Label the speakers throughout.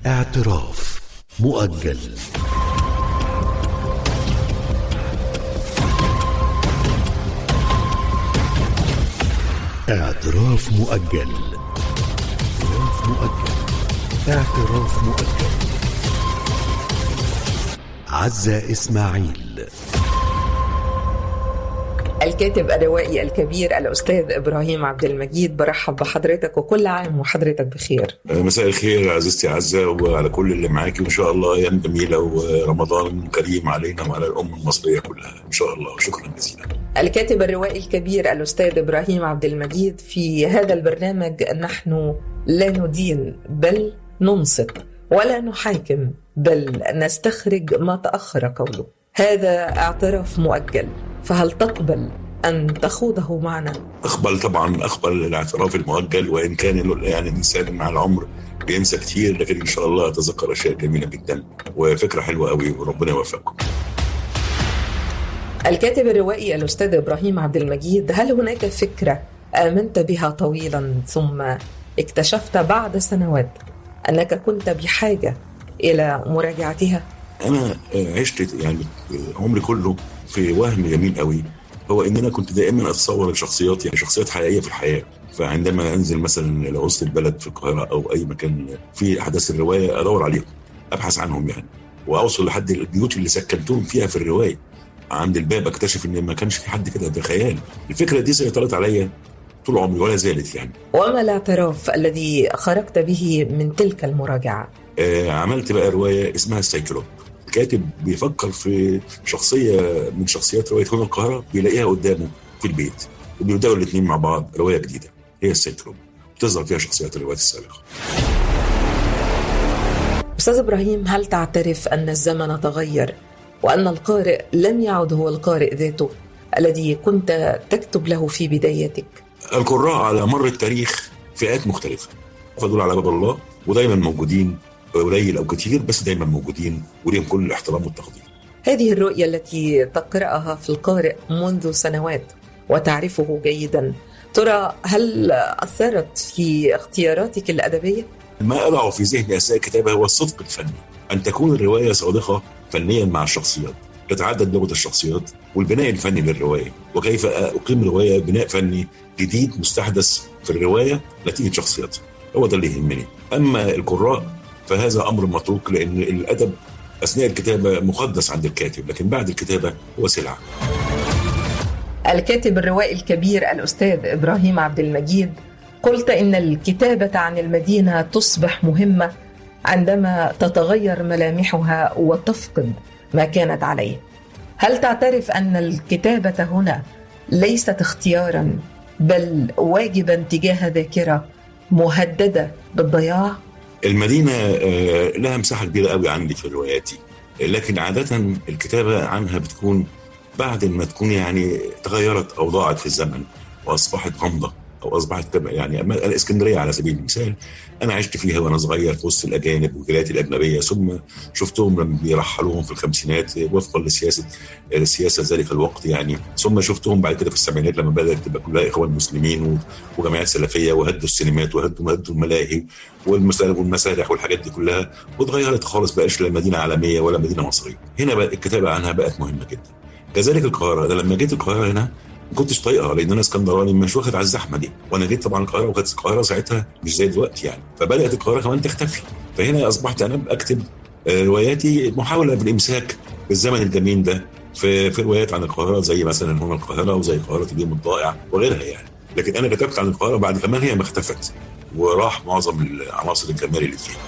Speaker 1: اعتراف مؤجل اعتراف مؤجل اعتراف مؤجل اعتراف مؤجل عزة إسماعيل
Speaker 2: الكاتب الروائي الكبير الأستاذ إبراهيم عبد المجيد برحب بحضرتك وكل عام وحضرتك بخير
Speaker 3: مساء الخير عزيزتي عزة وعلى كل اللي معاكي وإن شاء الله أيام جميلة ورمضان كريم علينا وعلى الأمة المصرية كلها إن شاء الله وشكرا جزيلا
Speaker 2: الكاتب الروائي الكبير الأستاذ إبراهيم عبد المجيد في هذا البرنامج نحن لا ندين بل ننصت ولا نحاكم بل نستخرج ما تأخر قوله هذا اعتراف مؤجل فهل تقبل أن تخوضه معنا؟
Speaker 3: أقبل طبعا أقبل الاعتراف المؤجل وإن كان يعني الإنسان مع العمر بينسى كتير لكن إن شاء الله أتذكر أشياء جميلة جدا وفكرة حلوة قوي وربنا يوفقكم
Speaker 2: الكاتب الروائي الأستاذ إبراهيم عبد المجيد هل هناك فكرة آمنت بها طويلا ثم اكتشفت بعد سنوات أنك كنت بحاجة إلى مراجعتها؟
Speaker 3: أنا عشت يعني عمري كله في وهم جميل قوي هو ان انا كنت دائما اتصور الشخصيات يعني شخصيات حقيقيه في الحياه فعندما انزل مثلا لوسط البلد في القاهره او اي مكان في احداث الروايه ادور عليهم ابحث عنهم يعني واوصل لحد البيوت اللي سكنتهم فيها في الروايه عند الباب اكتشف ان ما كانش في حد كده ده خيال الفكره دي سيطرت عليا طول عمري ولا زالت يعني
Speaker 2: وما الاعتراف الذي خرجت به من تلك المراجعه؟
Speaker 3: آه عملت بقى روايه اسمها السايكلوب الكاتب بيفكر في شخصيه من شخصيات روايه هنا القاهره بيلاقيها قدامه في البيت وبيبداوا الاثنين مع بعض روايه جديده هي السيكروب بتظهر فيها شخصيات الروايات السابقه.
Speaker 2: استاذ ابراهيم هل تعترف ان الزمن تغير وان القارئ لم يعد هو القارئ ذاته الذي كنت تكتب له في بدايتك؟
Speaker 3: القراء على مر التاريخ فئات مختلفه فدول على باب الله ودايما موجودين قليل او كثير بس دايما موجودين وليهم كل الاحترام والتقدير.
Speaker 2: هذه الرؤيه التي تقراها في القارئ منذ سنوات وتعرفه جيدا ترى هل اثرت في اختياراتك الادبيه؟
Speaker 3: ما اضع في ذهني اثناء الكتابه هو الصدق الفني، ان تكون الروايه صادقه فنيا مع الشخصيات، تتعدد لغه الشخصيات والبناء الفني للروايه، وكيف اقيم روايه بناء فني جديد مستحدث في الروايه نتيجه شخصياتها. هو ده اللي يهمني، اما القراء فهذا امر متروك لان الادب اثناء الكتابه مقدس عند الكاتب لكن بعد الكتابه هو سلعه.
Speaker 2: الكاتب الروائي الكبير الاستاذ ابراهيم عبد المجيد قلت ان الكتابه عن المدينه تصبح مهمه عندما تتغير ملامحها وتفقد ما كانت عليه. هل تعترف ان الكتابه هنا ليست اختيارا بل واجبا تجاه ذاكره مهدده بالضياع؟
Speaker 3: المدينه لها مساحه كبيره قوي عندي في رواياتي لكن عاده الكتابه عنها بتكون بعد ما تكون يعني تغيرت او ضاعت في الزمن واصبحت غامضه او اصبحت يعني الاسكندريه على سبيل المثال انا عشت فيها وانا صغير في وسط الاجانب والولايات الاجنبيه ثم شفتهم لما بيرحلوهم في الخمسينات وفقا لسياسه سياسه ذلك الوقت يعني ثم شفتهم بعد كده في السبعينات لما بدات تبقى كلها اخوان مسلمين وجمعيات سلفيه وهدوا السينمات وهدوا هدوا الملاهي والمسارح والحاجات دي كلها واتغيرت خالص بقاش لا مدينه عالميه ولا مدينه مصريه هنا بقى الكتابه عنها بقت مهمه جدا كذلك القاهره انا لما جيت القاهره هنا ما كنتش طايقها لان انا اسكندراني مش واخد على الزحمه دي وانا جيت طبعا القاهره وكانت القاهره ساعتها مش زي دلوقتي يعني فبدات القاهره كمان تختفي فهنا اصبحت انا اكتب رواياتي محاوله بالامساك بالزمن الجميل ده في في روايات عن القاهره زي مثلا هنا القاهره وزي قاهره اليوم الضائع وغيرها يعني لكن انا كتبت عن القاهره بعد كمان هي ما اختفت وراح معظم العناصر الجمال اللي فيها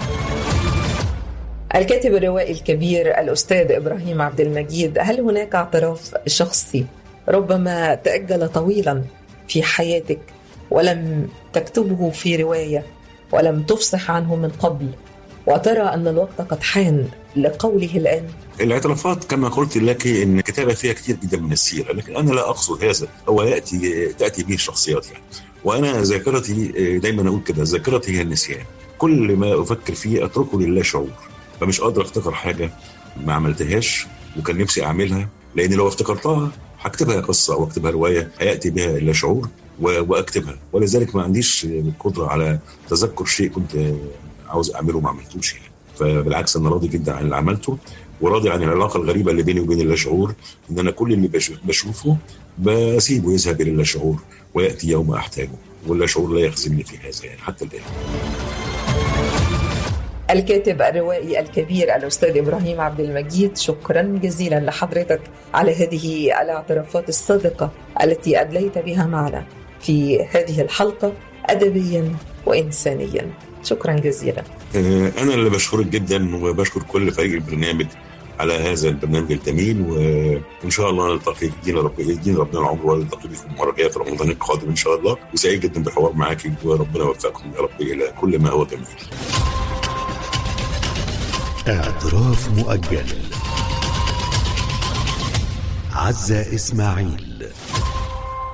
Speaker 2: الكاتب الروائي الكبير الأستاذ إبراهيم عبد المجيد هل هناك اعتراف شخصي ربما تأجل طويلا في حياتك ولم تكتبه في رواية ولم تفصح عنه من قبل وترى أن الوقت قد حان لقوله الآن
Speaker 3: الاعترافات كما قلت لك ان الكتابه فيها كثير جدا من السيره لكن انا لا اقصد هذا هو ياتي تاتي به الشخصيات يعني وانا ذاكرتي دايما اقول كده ذاكرتي هي النسيان كل ما افكر فيه اتركه لله شعور فمش قادر افتكر حاجه ما عملتهاش وكان نفسي اعملها لان لو افتكرتها هكتبها قصه او اكتبها روايه هياتي بها الا شعور واكتبها ولذلك ما عنديش قدره على تذكر شيء كنت عاوز اعمله وما عملتوش يعني فبالعكس انا راضي جدا عن اللي عملته وراضي عن العلاقه الغريبه اللي بيني وبين اللاشعور ان انا كل اللي بش- بشوفه بسيبه يذهب الى اللاشعور وياتي يوم احتاجه واللاشعور لا يخزمني في هذا يعني حتى الان
Speaker 2: الكاتب الروائي الكبير الأستاذ إبراهيم عبد المجيد شكرا جزيلا لحضرتك على هذه الاعترافات الصادقة التي أدليت بها معنا في هذه الحلقة أدبيا وإنسانيا شكرا جزيلا
Speaker 3: آه، انا اللي بشكرك جدا وبشكر كل فريق البرنامج على هذا البرنامج الجميل و- وان شاء الله نلتقي يدينا رب يدينا ربنا العمر ونلتقي بكم المره الجايه في رمضان القادم ان شاء الله وسعيد جدا بالحوار معاك وربنا يوفقكم يا رب الى كل ما هو جميل
Speaker 1: اعتراف مؤجل عزة إسماعيل